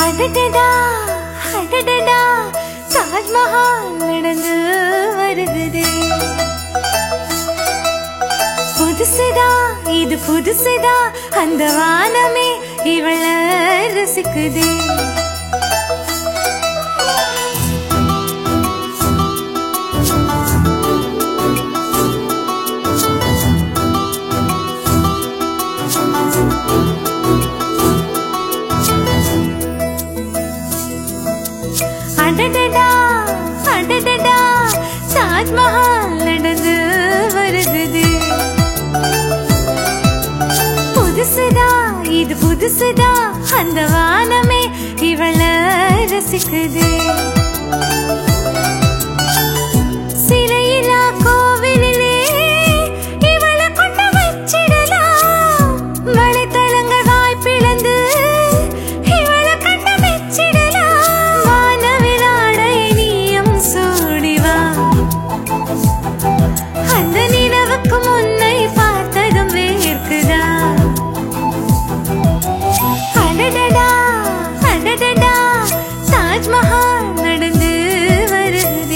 அடடடா அடடடா தாஜ்மஹால் நடந்து வருகுதே புதுசுதா இது புதுசுதா அந்த வானமே இவள ரசிக்குதே அடடடா அடடடா தாஜ்மஹால் நடந்து வருகுது புதுசுதா இது புதுசுதா அந்த வானமே இவள ரசிக்குது சிறையிலா கோவிலிலே இவள கொண்டு வச்சிடலாம் வலைத்தளங்கள் வாய்ப்பிழந்து இவள கண்டு மெச்சிடலாம் வானவிலாடை நீயும் சூடிவா அந்த நிலவுக்கு முன்னை பார்த்ததும் வேர்க்குதா அடடடா அடடடா தாஜ்மஹால் நடந்து வருகிறே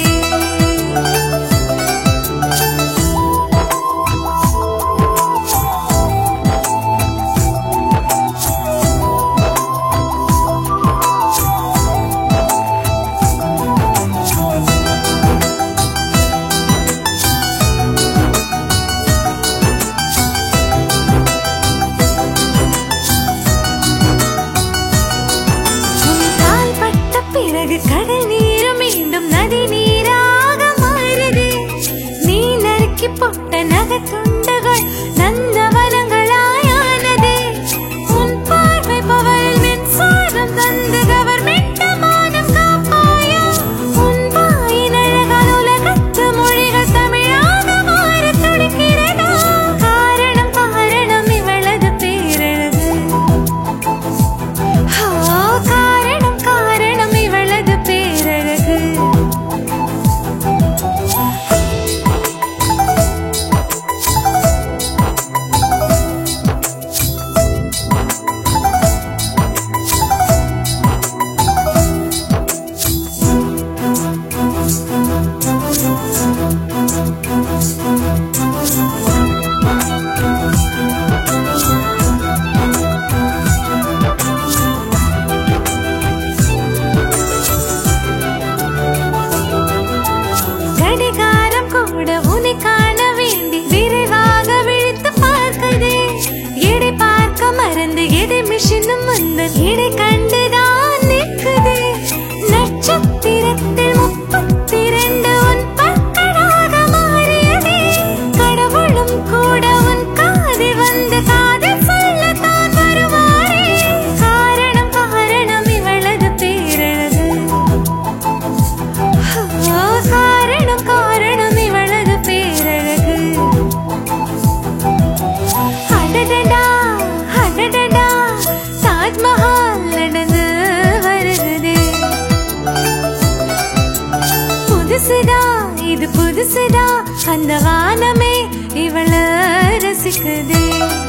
உன் கால் பட்ட பிறகு கடல் நீர் மீண்டும் நதி நீராக மாறுதே நீ நறுக்கி போட்ட நகத்துண்டுகள் நந்தவனங்களாயானதே உன் பார்வை பவரில் மின்சாரம் தந்து கவர்மெண்ட் மானம் காப்பாயா உன் வாயின் அழகால் உலகத்து மொழிகள் தமிழாக மாறத் துடிக்கிறதா காரணம் காரணம் இவளது பேரழகு ஓ, காரணம் காரணம் இவளது பேரழகு கடிகாரம் கூட உன்னை காண வேண்டி விரைவாக விழித்து பார்க்குதே எடை பார்க்க மறந்து எடை மிஷினும் முந்தன் எடை கண்டுதான் நிற்குதே நட்சத்திரத்தில் முப்பத்தி ரெண்டு உன் பக்கமாக மாறியதே கடவுளும் கூட உன் காதில் வந்து காதில் சொல்லத்தான் வருவாரே காரணம் காரணம் இவளது பேரழகு ஓ, காரணம் காரணம் இவளது பேரழகு அடடடா அடடடா தாஜ்மஹால் நடந்து வருகுதே புதுசுதா இது புதுசுதா அந்த வானமே இவள ரசிக்குதே